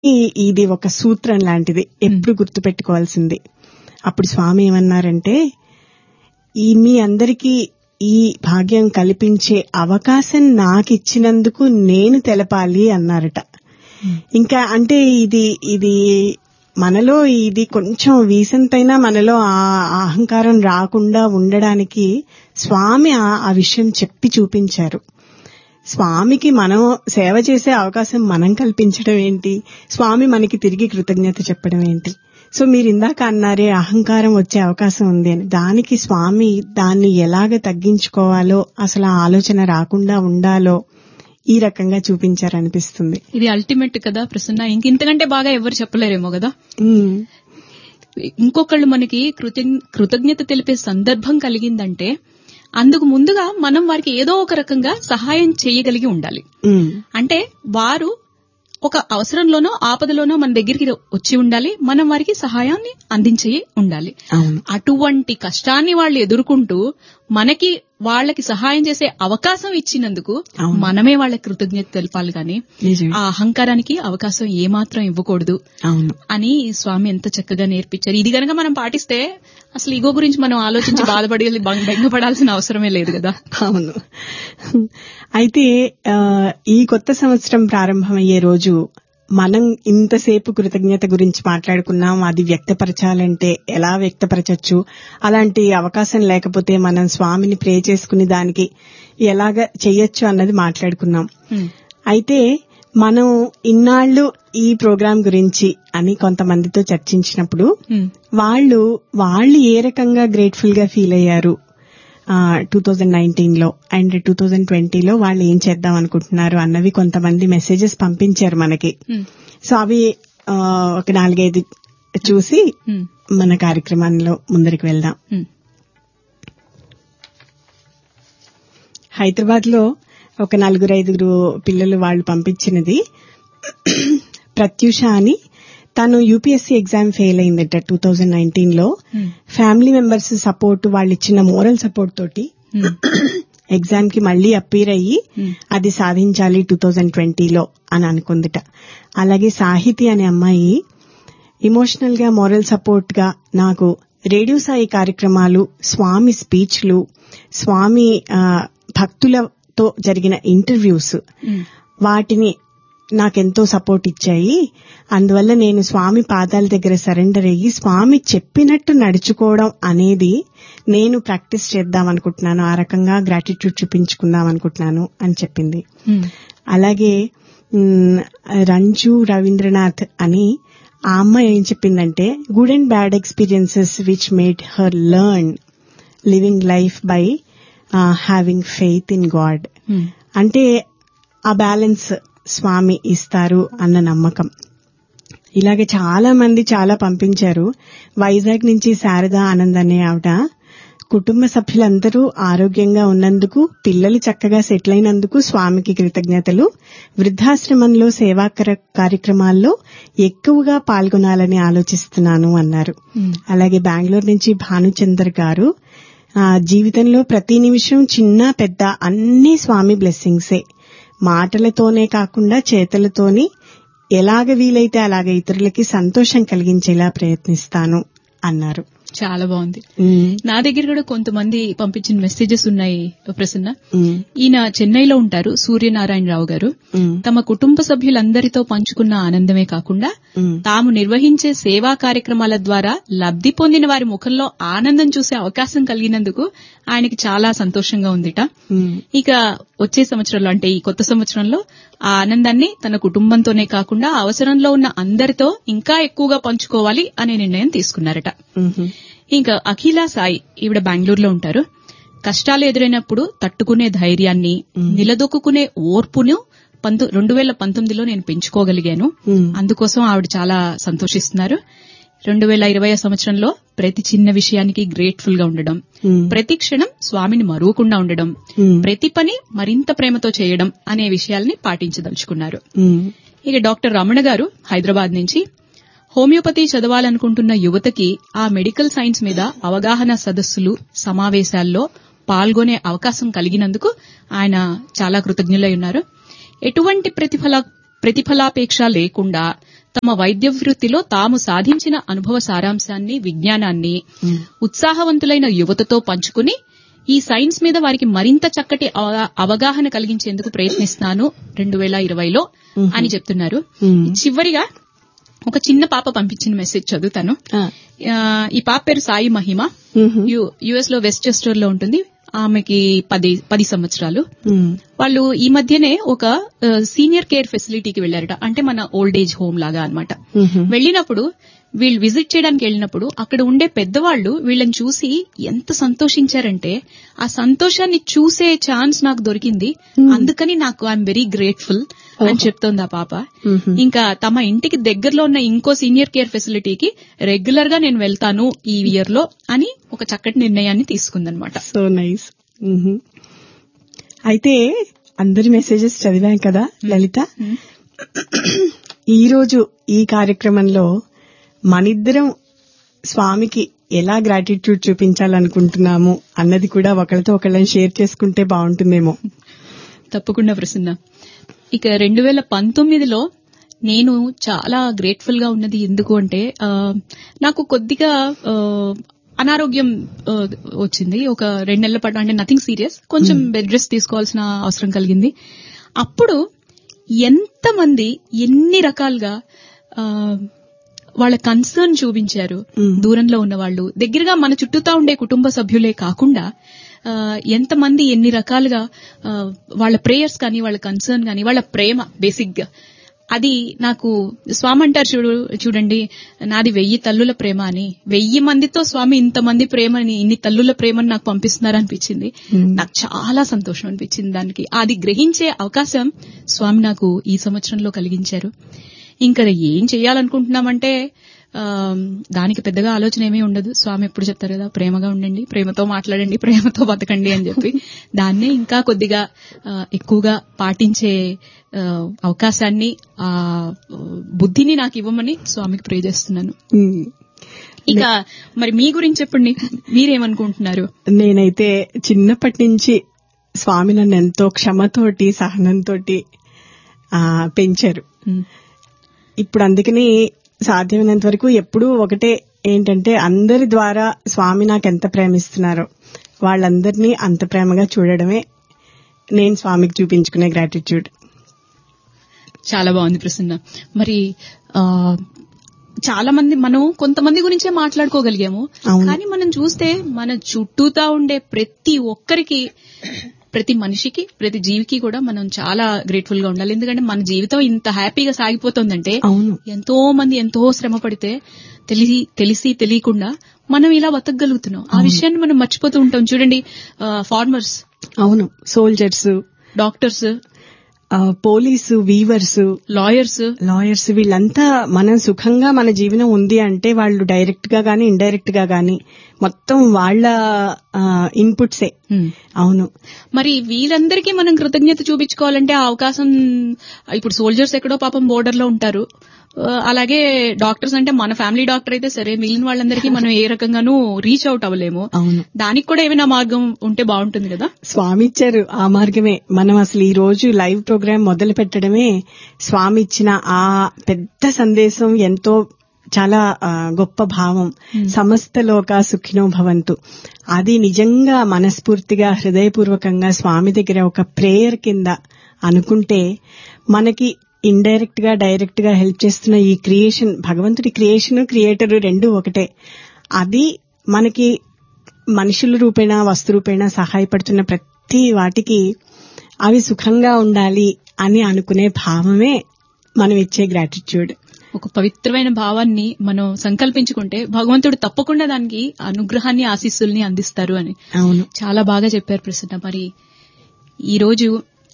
ఈ- ఇది ఒక సూత్రం లాంటిది ఎప్పుడు గుర్తుపెట్టుకోవాల్సింది అప్పుడు స్వామి ఏమన్నారంటే ఈ మీ అందరికీ ఈ భాగ్యం కల్పించే అవకాశం నాకు ఇచ్చినందుకు నేను తెలపాలి అన్నారట ఇంకా అంటే ఇది ఇది మనలో ఇది కొంచెం వీసంతైనా మనలో ఆ ఆ అహంకారం రాకుండా ఉండడానికి స్వామి ఆ ఆ విషయం చెప్పి చూపించారు స్వామికి మనం సేవ చేసే అవకాశం మనం కల్పించడం ఏంటి స్వామి మనకి తిరిగి కృతజ్ఞత చెప్పడం ఏంటి సో మీరు ఇందాక అన్నారే అహంకారం వచ్చే అవకాశం ఉంది అని దానికి స్వామి దాన్ని ఎలాగ తగ్గించుకోవాలో అసలు ఆ ఆలోచన రాకుండా ఉండాలో ఈ రకంగా చూపించారనిపిస్తుంది ఇది అల్టిమేట్ కదా ప్రసన్న ఇంక ఇంతకంటే బాగా ఎవరు చెప్పలేరేమో కదా ఉమ్, ఇంకొకళ్ళు మనకి కృతజ్ఞ- కృతజ్ఞత తెలిపే సందర్భం కలిగిందంటే అందుకు ముందుగా మనం వారికి ఏదో ఒక రకంగా సహాయం చేయగలిగి ఉండాలి ఉమ్, అంటే వారు ఒక అవసరంలోనో ఆపదలోనో మన దగ్గరికి వచ్చి ఉండాలి మనం వారికి సహాయాన్ని అందించి ఉండాలి అవును అటువంటి కష్టాన్ని వాళ్ళు ఎదుర్కొంటూ మనకి వాళ్ళకి సహాయం చేసే అవకాశం ఇచ్చినందుకు అవును. మనమే వాళ్ళకి కృతజ్ఞత తెలపాలి గాని నిజమే ఆ అహంకారానికి అవకాశం ఏమాత్రం ఇవ్వకూడదు అవును అని స్వామి ఎంత చక్కగా నేర్పించారు ఇది గనక మనం పాటిస్తే అసలు ఇగో గురించి మనం ఆలోచించి బాధపడి బెంగ- బెంగపడాల్సిన అవసరమే లేదు కదా అవును అయితే ఆ, ఈ కొత్త సంవత్సరం ప్రారంభమయ్యే రోజు మనం ఇంతసేపు కృతజ్ఞత గురించి మాట్లాడుకున్నాం అది వ్యక్తపరచాలంటే ఎలా వ్యక్తపరచచ్చు అలాంటి అవకాశం లేకపోతే మనం స్వామిని ప్రే చేసుకుని దానికి ఎలాగ చెయ్యొచ్చు అన్నది మాట్లాడుకున్నాం హ్మ్. అయితే మనం ఇన్నాళ్లు ఈ ప్రోగ్రాం గురించి అని కొంతమందితో చర్చించినప్పుడు హ్మ్. వాళ్ళు వాళ్ళు ఏ రకంగా గ్రేట్ఫుల్ గా ఫీల్ అయ్యారు టూ థౌజండ్ నైన్టీన్ లో అండ్ టూ థౌజండ్ ట్వంటీలో వాళ్ళు ఏం చేద్దాం అనుకుంటున్నారు అన్నవి కొంతమంది మెసేజెస్ పంపించారు మనకి హ్మ్. సో అవి ఆ, ఒక నాలుగైదు చూసి హ్మ్. మన కార్యక్రమంలో ముందరికి వెళ్దాం హ్మ్. హైదరాబాద్ లో ఒక నలుగురు ఐదుగురు పిల్లలు వాళ్ళు పంపించినది ప్రత్యూష అని తను యూపీఎస్సీ ఎగ్జామ్ ఫెయిల్ అయిందట టూ థౌజండ్ నైన్టీన్ లో హ్మ్. ఫ్యామిలీ మెంబర్స్ సపోర్ట్ వాళ్ళు ఇచ్చిన మోరల్ సపోర్ట్ తోటి హ్మ్. ఎగ్జామ్ కి మళ్ళీ అప్పీర్ అయ్యి హ్మ్. అది సాధించాలి టూ థౌజండ్ ట్వంటీలో అని అనుకుందిట అలాగే సాహితి అనే అమ్మాయి ఇమోషనల్ గా మోరల్ సపోర్ట్ గా నాకు రేడియో సాయి కార్యక్రమాలు స్వామి స్పీచ్లు స్వామి ఆ, భక్తులతో జరిగిన ఇంటర్వ్యూస్ హ్మ్. వాటిని నాకెంతో సపోర్ట్ ఇచ్చాయి అందువల్ల నేను స్వామి పాదాల దగ్గర సరెండర్ అయ్యి స్వామి చెప్పినట్టు నడుచుకోవడం అనేది నేను ప్రాక్టీస్ చేద్దాం అనుకుంటున్నాను ఆ రకంగా గ్రాటిట్యూడ్ చూపించుకుందాం అనుకుంటున్నాను అని చెప్పింది హ్మ్. అలాగే మ్, రంజు రవీంద్రనాథ్ అని ఆ అమ్మాయి ఏం చెప్పిందంటే good and bad experiences which made her learn living life by having faith in God hmm. అంటే ఆ బ్యాలెన్స్ స్వామి ఇస్తారు అన్న నమ్మకం ఇలాగే చాలా మంది చాలా పంపించారు వైజాగ్ నుంచి శారద ఆనంద్ అనే ఆవిడ కుటుంబ సభ్యులందరూ ఆరోగ్యంగా ఉన్నందుకు పిల్లలు చక్కగా సెటిల్ అయినందుకు స్వామికి కృతజ్ఞతలు వృద్ధాశ్రమంలో సేవా కర- కార్యక్రమాల్లో ఎక్కువగా పాల్గొనాలని ఆలోచిస్తున్నాను అన్నారు హ్మ్. అలాగే బెంగళూరు నుంచి భానుచందర్ గారు ఆ, జీవితంలో ప్రతి నిమిషం చిన్న పెద్ద అన్ని స్వామి బ్లెస్సింగ్సే మాటలతోనే కాకుండా చేతలతోని ఎలాగ వీలైతే అలాగ ఇతరులకి సంతోషం కలిగించేలా ప్రయత్నిస్తాను అన్నారు చాలా బాగుంది ఉమ్, నా దగ్గర కూడా కొంతమంది పంపించిన మెసేజెస్ ఉన్నాయి ప్రసన్న ఉమ్, ఈయన చెన్నైలో ఉంటారు సూర్యనారాయణరావు గారు ఉమ్, తమ కుటుంబ సభ్యులందరితో పంచుకున్న ఆనందమే కాకుండా ఉమ్, తాము నిర్వహించే సేవా కార్యక్రమాల ద్వారా లబ్ధి పొందిన వారి ముఖంలో ఆనందం చూసే అవకాశం కలిగినందుకు ఆయనకి చాలా సంతోషంగా ఉందిట ఉమ్, ఇక వచ్చే సంవత్సరంలో అంటే ఈ కొత్త సంవత్సరంలో ఆ ఆనందాన్ని తన కుటుంబంతోనే కాకుండా అవసరంలో ఉన్న అందరితో ఇంకా ఎక్కువగా పంచుకోవాలి అనే నిర్ణయం తీసుకున్నారట ఉమ్, ఇంకా అఖిల సాయి ఈవిడ బెంగళూరులో ఉంటారు కష్టాలు ఎదురైనప్పుడు తట్టుకునే ధైర్యాన్ని నిలదొక్కునే ఓర్పును పంతొ రెండు వేల పంతొమ్మిదిలో నేను పెంచుకోగలిగాను ఉమ్, అందుకోసం ఆవిడ చాలా సంతోషిస్తున్నారు రెండు వేల ఇరవై సంవత్సరంలో ప్రతి చిన్న విషయానికి గ్రేట్ఫుల్ గా ఉండడం ఉమ్, ప్రతి క్షణం స్వామిని మరువకుండా ఉండడం ఉమ్, ప్రతి పని మరింత ప్రేమతో చేయడం అనే విషయాల్ని పాటించదలుచుకున్నారు ఉమ్, ఇక డాక్టర్ రమణ గారు హైదరాబాద్ నుంచి హోమియోపతి చదవాలనుకుంటున్న యువతకి ఆ మెడికల్ సైన్స్ మీద అవగాహన సదస్సులు సమావేశాల్లో పాల్గొనే అవకాశం కలిగినందుకు ఆయన చాలా కృతజ్ఞులై ఉన్నారు ఎటువంటి ప్రతిఫల ప్రతిఫలాపేక్ష లేకుండా తమ వైద్య వృత్తిలో తాము సాధించిన అనుభవ సారాంశాన్ని విజ్ఞానాన్ని ఉత్సాహవంతులైన యువతతో పంచుకుని ఈ సైన్స్ మీద వారికి మరింత చక్కటి అవ- అవగాహన కలిగించేందుకు ప్రయత్నిస్తున్నాను రెండు వేల ఇరవైలో అని చెప్తున్నారు మ్మ్. చివరిగా ఒక చిన్న పాప పంపించిన మెసేజ్ చదువుతాను ఆ. ఆ, ఈ పాప పేరు సాయి మహిమ మ్మ్. యుఎస్ లో వెస్టెస్టర్ లో ఉంటుంది ఆమెకి పది పది సంవత్సరాలు మ్మ్. వాళ్ళు ఈ మధ్యనే ఒక సీనియర్ కేర్ ఫెసిలిటీకి వెళ్లారట అంటే మన ఓల్డ్ ఏజ్ హోమ్ లాగా అన్నమాట మ్మ్. వెళ్ళినప్పుడు వీళ్ళు విజిట్ చేయడానికి వెళ్ళినప్పుడు అక్కడ ఉండే పెద్దవాళ్ళు వీళ్ళని చూసి ఎంత సంతోషించారంటే ఆ సంతోషాన్ని చూసే ఛాన్స్ నాకు దొరికింది అందుకని నాకు ఐఎమ్ వెరీ గ్రేట్ఫుల్ అని చెప్తోంది ఆ పాప మ్మ్. ఇంకా తమ ఇంటికి దగ్గరలో ఉన్న ఇంకో సీనియర్ కేర్ ఫెసిలిటీకి రెగ్యులర్ గా నేను వెళ్తాను ఈ ఇయర్ లో అని ఒక చక్కటి నిర్ణయాన్ని తీసుకుందనమాట సో నైస్ మ్మ్. అయితే అందరి మెసేజెస్ చదివాం కదా లలిత ఈ రోజు ఈ కార్యక్రమంలో మనిద్దరం స్వామికి ఎలా గ్రాటిట్యూడ్ చూపించాలనుకుంటున్నాము అన్నది కూడా ఒకరితో ఒకళ్ళని షేర్ చేసుకుంటే బాగుంటుందేమో తప్పకుండా ప్రసన్న ఇక రెండు వేల పంతొమ్మిదిలో నేను చాలా గ్రేట్ఫుల్ గా ఉన్నది ఎందుకు అంటే ఆ, నాకు కొద్దిగా ఆ, అనారోగ్యం ఆ, వచ్చింది ఒక రెండు నెలల పాటు అంటే నథింగ్ సీరియస్ కొంచెం బెడ్ రెస్ట్ తీసుకోవాల్సిన అవసరం కలిగింది అప్పుడు ఎంతమంది ఎన్ని రకాలుగా ఆ, వాళ్ళ కన్సర్న్ చూపించారు మ్మ్. దూరంలో ఉన్న వాళ్ళు దగ్గరగా మన చుట్టూతా ఉండే కుటుంబ సభ్యులే కాకుండా ఆ, ఎంతమంది ఎన్ని రకాలుగా ఆ, వాళ్ళ ప్రేయర్స్ కానీ వాళ్ళ కన్సర్న్ కానీ వాళ్ళ ప్రేమ బేసిక్ గా అది నాకు స్వామి అంటారు చూడు చూడండి నాది వెయ్యి తల్లుల ప్రేమ అని వెయ్యి మందితో స్వామి ఇంతమంది ప్రేమని ఇన్ని తల్లుల ప్రేమని నాకు పంపిస్తున్నారు అనిపించింది నాకు చాలా సంతోషం అనిపించింది దానికి అది గ్రహించే అవకాశం స్వామి నాకు ఈ సంవత్సరంలో కలిగించారు ఇంకా ఏం చేయాలనుకుంటున్నామంటే ఆ, దానికి పెద్దగా ఆలోచన ఏమీ ఉండదు స్వామి ఎప్పుడు చెప్తారు కదా ప్రేమగా ఉండండి ప్రేమతో మాట్లాడండి ప్రేమతో బతకండి అని చెప్పి దాన్నే ఇంకా కొద్దిగా ఆ, ఎక్కువగా పాటించే ఆ, అవకాశాన్ని ఆ బుద్ధిని నాకు ఇవ్వమని స్వామికి ప్రే చేస్తున్నాను మ్మ్. ఇక మరి మీ గురించి చెప్పండి మీరేమనుకుంటున్నారు నేనైతే చిన్నప్పటి నుంచి స్వామి నన్ను ఎంతో క్షమతోటి సహనంతోటి ఆ, పెంచారు ఉమ్, ఇప్పుడు అందుకని సాధ్యమైనంత వరకు ఎప్పుడూ ఒకటే ఏంటంటే అందరి ద్వారా స్వామి నాకు ఎంత ప్రేమిస్తున్నారో వాళ్ళందరినీ అంత ప్రేమగా చూడడమే నేను స్వామికి చూపించుకునే గ్రాటిట్యూడ్ చాలా బాగుంది ప్రసన్న మరి ఆ చాలా మంది మనం కొంతమంది గురించే మాట్లాడుకోగలిగాము అవును. కానీ మనం చూస్తే మన చుట్టూతా ఉండే ప్రతి ఒక్కరికి ప్రతి మనిషికి ప్రతి జీవికి కూడా మనం చాలా గ్రేట్ఫుల్ గా ఉండాలి ఎందుకంటే మన జీవితం ఇంత హ్యాపీగా సాగిపోతుందంటే అవును ఎంతో మంది ఎంతో శ్రమ పడితే తెలిసి తెలిసి తెలియకుండా మనం ఇలా బతకగలుగుతున్నాం ఆ విషయాన్ని మనం మర్చిపోతూ ఉంటాం చూడండి ఫార్మర్స్ అవును soldiers doctors police weavers lawyers lawyers వీళ్ళంతా మనం సుఖంగా మన జీవనం ఉంది అంటే వాళ్ళు డైరెక్ట్ గా గానీ ఇండైరెక్ట్ గా గానీ మొత్తం వాళ్ళ ఇన్పుట్సే అవును మరి వీళ్ళందరికీ మనం కృతజ్ఞత చూపించుకోవాలంటే ఆ అవకాశం ఇప్పుడు సోల్జర్స్ ఎక్కడో పాపం బోర్డర్ లో ఉంటారు ఆ, అలాగే డాక్టర్స్ అంటే మన ఫ్యామిలీ డాక్టర్ అయితే సరే మిగిలిన వాళ్ళందరికీ మనం ఏ రకంగానూ రీచ్ అవుట్ అవ్వలేము అవును దానికి కూడా ఏమైనా మార్గం ఉంటే బాగుంటుంది కదా స్వామి ఇచ్చారు ఆ మార్గమే మనం అసలు ఈ రోజు లైవ్ ప్రోగ్రామ్ మొదలు పెట్టడమే స్వామి ఇచ్చిన ఆ పెద్ద సందేశం ఎంతో చాలా ఆ, గొప్ప భావం సమస్త లోక సుఖినో భవంతు అది నిజంగా మనస్ఫూర్తిగా హృదయపూర్వకంగా స్వామి దగ్గర ఒక ప్రేయర్ కింద అనుకుంటే మనకి ఇండైరెక్ట్ గా డైరెక్ట్ గా హెల్ప్ చేస్తున్న ఈ క్రియేషన్ భగవంతుడి క్రియేషన్ క్రియేటర్ రెండు ఒకటే అది మనకి మనుషుల రూపేణ వస్తు రూపేణ సహాయపడుతున్న ప్రతి వాటికి అవి సుఖంగా ఉండాలి అని అనుకునే భావమే మనం ఇచ్చే గ్రాటిట్యూడ్ ఒక పవిత్రమైన భావాన్ని మనం సంకల్పించుకుంటే భగవంతుడు తప్పకుండా దానికి అనుగ్రహాన్ని ఆశీస్సుల్ని అందిస్తారు అని అవును చాలా బాగా చెప్పారు ప్రసన్న మరి ఈ రోజు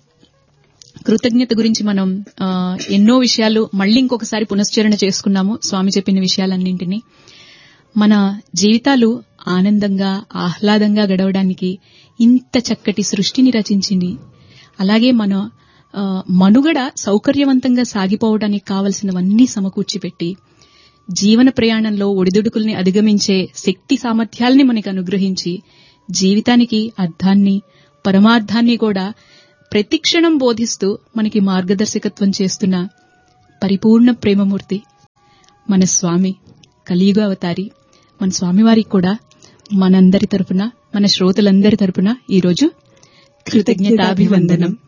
కృతజ్ఞత గురించి మనం ఆ, ఎన్నో విషయాలు మళ్ళీ ఇంకొకసారి పునశ్చరణ చేసుకున్నాము స్వామి చెప్పిన విషయాలన్నింటినీ మన జీవితాలు ఆనందంగా ఆహ్లాదంగా గడవడానికి ఇంత చక్కటి సృష్టిని రచించింది అలాగే మన ఆ, మనుగడ సౌకర్యవంతంగా సాగిపోవడానికి కావలసినవన్నీ సమకూర్చిపెట్టి జీవన ప్రయాణంలో ఒడిదుడుకుల్ని అధిగమించే శక్తి సామర్థ్యాల్ని మనకి అనుగ్రహించి జీవితానికి అర్థాన్ని పరమార్థాన్ని కూడా ప్రతిక్షణం బోధిస్తూ మనకి మార్గదర్శకత్వం చేస్తున్న పరిపూర్ణ ప్రేమమూర్తి మన స్వామి కలియుగ అవతారి మన స్వామివారికి కూడా మనందరి తరపున మన శ్రోతలందరి తరపున ఈరోజు కృతజ్ఞతాభివందనం